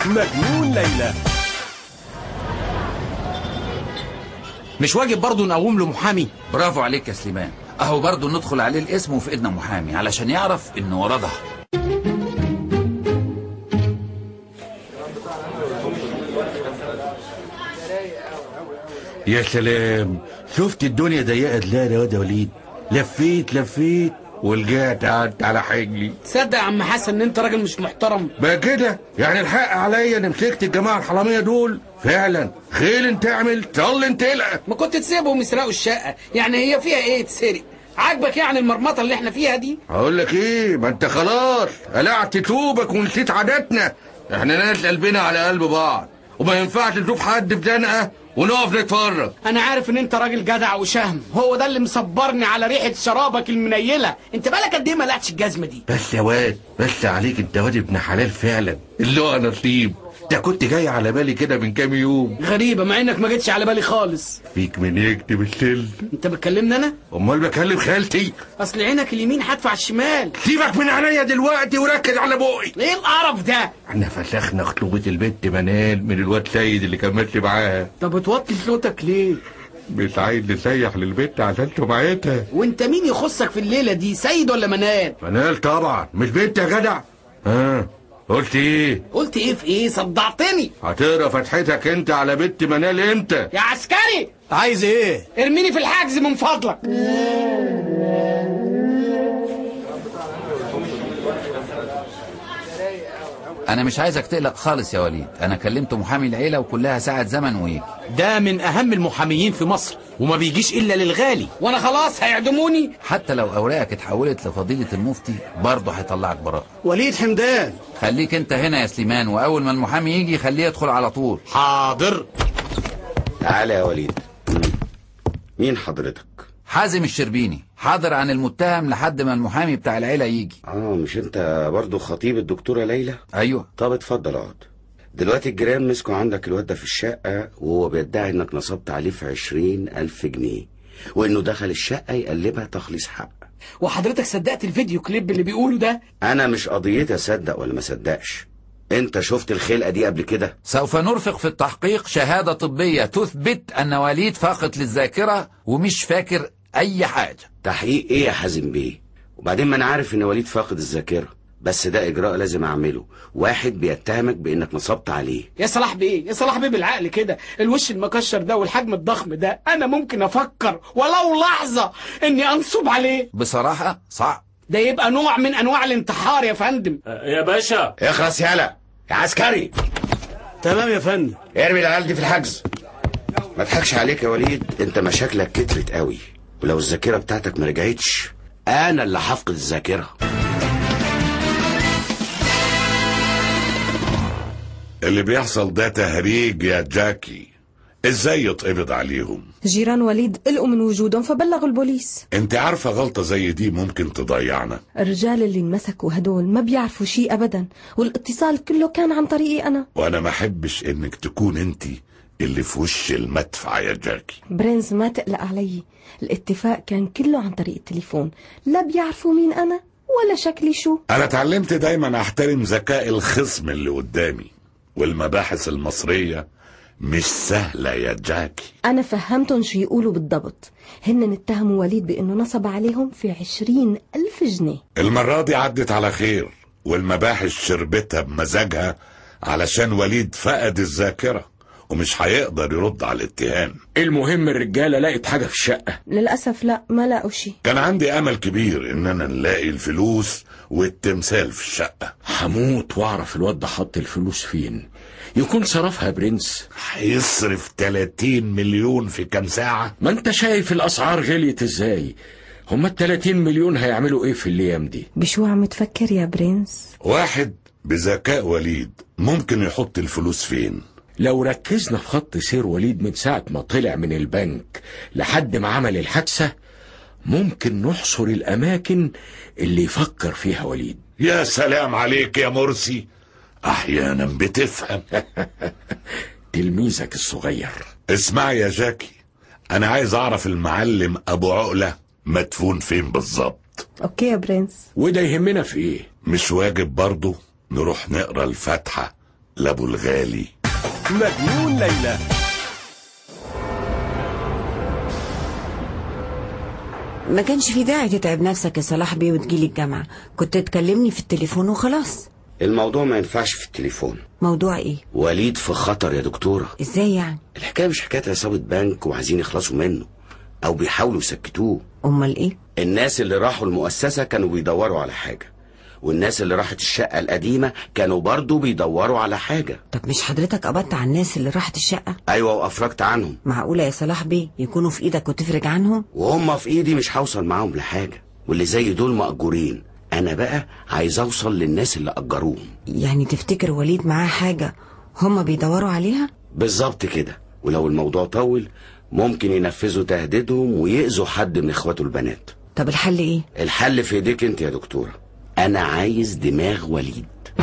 مجنون ليلى مش واجب برضه نقوم له محامي برافو عليك يا سليمان اهو برضه ندخل عليه الاسم وفي ايدنا محامي علشان يعرف ان وراه ده يا سلام شفت الدنيا ضيقه ازاي يا واد يا وليد لفيت لفيت ورجعت قعدت على حجلي تصدق يا عم حسن ان انت راجل مش محترم بقى كده يعني الحق عليا انا مسكت الجماعه الحراميه دول فعلا خيل تعمل طل تلقى ما كنت تسيبهم يسرقوا الشقه يعني هي فيها ايه تسرق عاجبك يعني المرمطه اللي احنا فيها دي هقول لك ايه ما انت خلاص قلعت توبك ونسيت عاداتنا احنا ناس قلبنا على قلب بعض وما ينفعش نشوف حد في زنقه ونقف نتفرج انا عارف ان انت راجل جدع وشهم هو ده اللي مصبرني على ريحه شرابك المنيله انت بالك قد ايه ما لقتش الجزمه دي بس يا واد بس عليك انت واد ابن حلال فعلا اللي هو نصيب ده كنت جاي على بالي كده من كام يوم غريبه مع انك ما جيتش على بالي خالص فيك من يكتب السل انت بتكلمني انا امال بكلم خالتي اصل عينك اليمين هدفع الشمال سيبك من عينيا دلوقتي وركز على بوقي ايه القرف ده احنا فسخنا خطوبة البنت منال من الواد سيد اللي كان ماشي معاها طب بتوطي صوتك ليه مش عايز نسيح للبنت عشان سمعتها وانت مين يخصك في الليله دي سيد ولا منال منال طبعا مش بنت يا جدع ها قلت ايه قلت ايه في ايه صدعتني هتقرا فتحتك انت على بنت منال امتى يا عسكري عايز ايه ارميني في الحجز من فضلك انا مش عايزك تقلق خالص يا وليد انا كلمت محامي العيله وكلها ساعه زمن ويجي ده من اهم المحاميين في مصر وما بيجيش الا للغالي وانا خلاص هيعدموني حتى لو اوراقك اتحولت لفضيله المفتي برضه هيطلعك براءه وليد حمدان خليك انت هنا يا سليمان واول ما المحامي يجي خليه يدخل على طول حاضر تعالى يا وليد مين حضرتك؟ حازم الشربيني حاضر عن المتهم لحد ما المحامي بتاع العيله يجي اه مش انت برضو خطيب الدكتورة ليلى؟ ايوه طب اتفضل اقعد دلوقتي الجيران مسكوا عندك الواد ده في الشقة وهو بيدعي انك نصبت عليه في عشرين ألف جنيه وانه دخل الشقة يقلبها تخليص حق وحضرتك صدقت الفيديو كليب اللي بيقوله ده انا مش قضيتي اصدق ولا ما صدقش انت شفت الخلقة دي قبل كده سوف نرفق في التحقيق شهاده طبيه تثبت ان وليد فاقد للذاكره ومش فاكر اي حاجه تحقيق ايه يا حازم بيه وبعدين ما انا عارف ان وليد فاقد الذاكرة بس ده اجراء لازم اعمله واحد بيتهمك بانك نصبت عليه يا صلاح بيه يا صلاح بيه بالعقل كده الوش المكشر ده والحجم الضخم ده انا ممكن افكر ولو لحظه اني انصب عليه بصراحه صعب ده يبقى نوع من انواع الانتحار يا فندم يا باشا اخلص يالا يا عسكري تمام يا فندم ارمي العيال دي في الحجز ما اضحكش عليك يا وليد انت مشاكلك كترت قوي ولو الذاكره بتاعتك ما رجعتش انا اللي هفقد الذاكره اللي بيحصل ده تهريج يا جاكي ازاي يتقبض عليهم جيران وليد قلقوا من وجودهم فبلغوا البوليس انت عارفة غلطة زي دي ممكن تضيعنا الرجال اللي انمسكوا هدول ما بيعرفوا شيء ابدا والاتصال كله كان عن طريقي انا وانا ما احبش انك تكون انت اللي في وش المدفع يا جاكي برنس ما تقلق علي الاتفاق كان كله عن طريق التليفون لا بيعرفوا مين انا ولا شكلي شو انا اتعلمت دايما احترم ذكاء الخصم اللي قدامي والمباحث المصرية مش سهلة يا جاكي انا فهمتهم شو يقولوا بالضبط هن اتهموا وليد بانه نصب عليهم في عشرين الف جنيه المرة دي عدت على خير والمباحث شربتها بمزاجها علشان وليد فقد الذاكرة ومش هيقدر يرد على الاتهام المهم الرجالة لقت حاجة في الشقة للاسف لا ما لاقوا شيء كان عندي امل كبير اننا نلاقي الفلوس والتمثال في الشقة هموت واعرف الواد ده حط الفلوس فين يكون صرفها برنس هيصرف 30 مليون في كام ساعة ما انت شايف الاسعار غليت ازاي هما ال 30 مليون هيعملوا ايه في الايام دي بشو عم تفكر يا برنس واحد بذكاء وليد ممكن يحط الفلوس فين لو ركزنا في خط سير وليد من ساعة ما طلع من البنك لحد ما عمل الحادثة ممكن نحصر الأماكن اللي يفكر فيها وليد يا سلام عليك يا مرسي احيانا بتفهم تلميذك الصغير اسمع يا جاكي انا عايز اعرف المعلم ابو عقلة مدفون فين بالظبط اوكي يا برنس وده يهمنا في ايه مش واجب برضه نروح نقرا الفاتحة لابو الغالي مجنون ليلى ما كانش في داعي تتعب نفسك يا صلاح بيه وتجيلي الجامعة كنت تكلمني في التليفون وخلاص الموضوع ما ينفعش في التليفون موضوع ايه وليد في خطر يا دكتورة ازاي يعني الحكاية مش حكاية عصابة بنك وعايزين يخلصوا منه أو بيحاولوا يسكتوه امال ايه الناس اللي راحوا المؤسسة كانوا بيدوروا على حاجة والناس اللي راحت الشقة القديمة كانوا برضو بيدوروا على حاجة طب مش حضرتك قبضت على الناس اللي راحت الشقة أيوة وأفرجت عنهم معقولة يا صلاح بيه يكونوا في ايدك وتفرج عنهم وهم في إيدي مش هوصل معاهم لحاجة واللي زي دول مأجورين أنا بقى عايز أوصل للناس اللي أجروهم يعني تفتكر وليد معاه حاجة هما بيدوروا عليها بالظبط كده ولو الموضوع طول ممكن ينفذوا تهديدهم ويأذوا حد من إخواته البنات طب الحل ايه الحل في ايديك انت يا دكتورة انا عايز دماغ وليد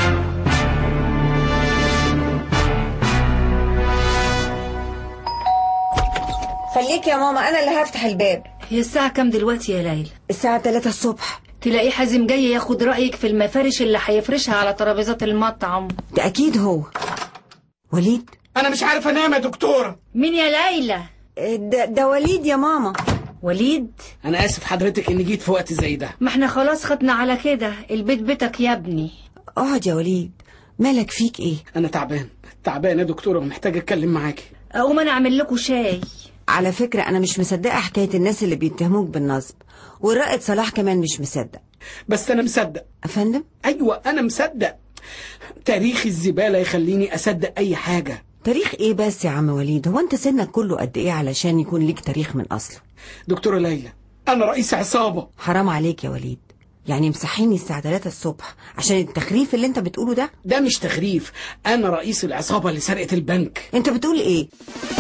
خليك يا ماما انا اللي هفتح الباب هي الساعة كام دلوقتي يا ليلى؟ الساعة 3 الصبح تلاقيه حازم جاي ياخد رأيك في المفارش اللي هيفرشها على ترابيزات المطعم ده اكيد هو وليد انا مش عارف انام يا دكتورة مين يا ليلى؟ ده, ده وليد يا ماما وليد؟ انا اسف حضرتك اني جيت في وقت زي ده ما احنا خلاص خدنا على كده البيت بيتك يا ابني اقعد يا وليد مالك فيك ايه انا تعبان تعبان يا دكتورة ومحتاج اتكلم معاكي اقوم انا اعمل لكم شاي على فكرة أنا مش مصدقة حكاية الناس اللي بيتهموك بالنصب والرائد صلاح كمان مش مصدق بس انا مصدق أفندم؟ ايوه انا مصدق تاريخ الزبالة يخليني اصدق اي حاجة تاريخ إيه بس يا عم وليد هو أنت سنك كله قد إيه علشان يكون ليك تاريخ من أصله دكتورة ليلى انا رئيس عصابة حرام عليك يا وليد يعني مصحيني الساعة 3 الصبح عشان التخريف اللي انت بتقوله ده ده مش تخريف انا رئيس العصابة اللي سرقت البنك انت بتقول ايه